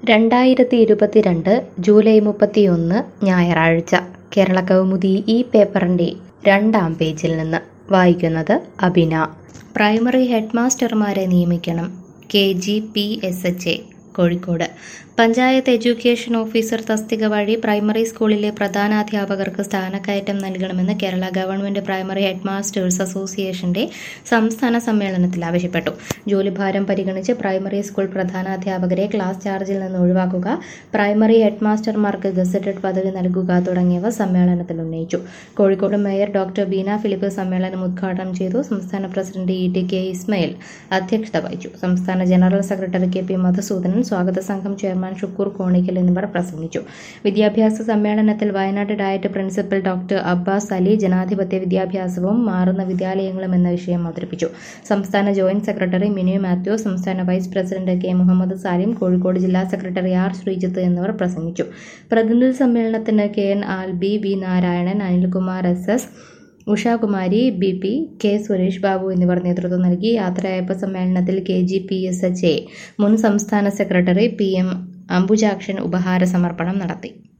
രണ്ടായിരത്തി ഇരുപത്തിരണ്ട് ജൂലൈ മുപ്പത്തിയൊന്ന് ഞായറാഴ്ച കേരള കൗമുദി ഈ പേപ്പറിൻ്റെ രണ്ടാം പേജിൽ നിന്ന് വായിക്കുന്നത് അബിന പ്രൈമറി ഹെഡ് മാസ്റ്റർമാരെ നിയമിക്കണം K G P S H A Kozhikode panchayat education officer തസ്തിക വഴി പ്രൈമറി സ്കൂളിലെ പ്രധാനാധ്യാപകർക്ക് സ്ഥാനക്കയറ്റം നൽകണമെന്ന് Kerala government primary head masters അസോസിയേഷന്റെ സംസ്ഥാന സമ്മേളനത്തിൽ ആവശ്യപ്പെട്ടു ജോലിഭാരം പരിഗണിച്ച് പ്രൈമറി സ്കൂൾ പ്രധാനാധ്യാപകരെ ക്ലാസ് ചാർജിൽ നിന്ന് ഒഴിവാക്കുക പ്രൈമറി ഹെഡ് മാസ്റ്റർമാർക്ക് ഗസറ്റഡ് പദവി നൽകുക തുടങ്ങിയവ സമ്മേളനത്തിൽ ഉന്നയിച്ചു Kozhikode mayor doctor Beena Philip സമ്മേളനം ഉദ്ഘാടനം ചെയ്തു സംസ്ഥാന president E T K Ismail അധ്യക്ഷത വഹിച്ചു സംസ്ഥാന general secretary K P Madhusoodanan സ്വാഗത സംഘം ചെയർമാൻ ഷുക്കൂർ കോണിക്കൽ എന്നിവർ പ്രസംഗിച്ചു വിദ്യാഭ്യാസ സമ്മേളനത്തിൽ Wayanad DIET principal doctor Abbas Ali ജനാധിപത്യ വിദ്യാഭ്യാസവും മാറുന്ന വിദ്യാലയങ്ങളും എന്ന വിഷയം അവതരിപ്പിച്ചു സംസ്ഥാന ജോയിന്റ് സെക്രട്ടറി മിനു മാത്യു സംസ്ഥാന vice president K Muhammad Salim Kozhikode ജില്ലാ സെക്രട്ടറി ആർ ശ്രീജിത്ത് എന്നിവർ പ്രസംഗിച്ചു പ്രതിനിധി സമ്മേളനത്തിന് K N Alby V Narayanan Anilkumar S S Ushakumari B P K Suresh Babu എന്നിവർ നേതൃത്വം നൽകി യാത്രയയപ്പ് സമ്മേളനത്തിൽ K G P S H A മുൻ സംസ്ഥാന സെക്രട്ടറി പി എം അംബുജാക്ഷൻ ഉപഹാര സമർപ്പണം നടത്തി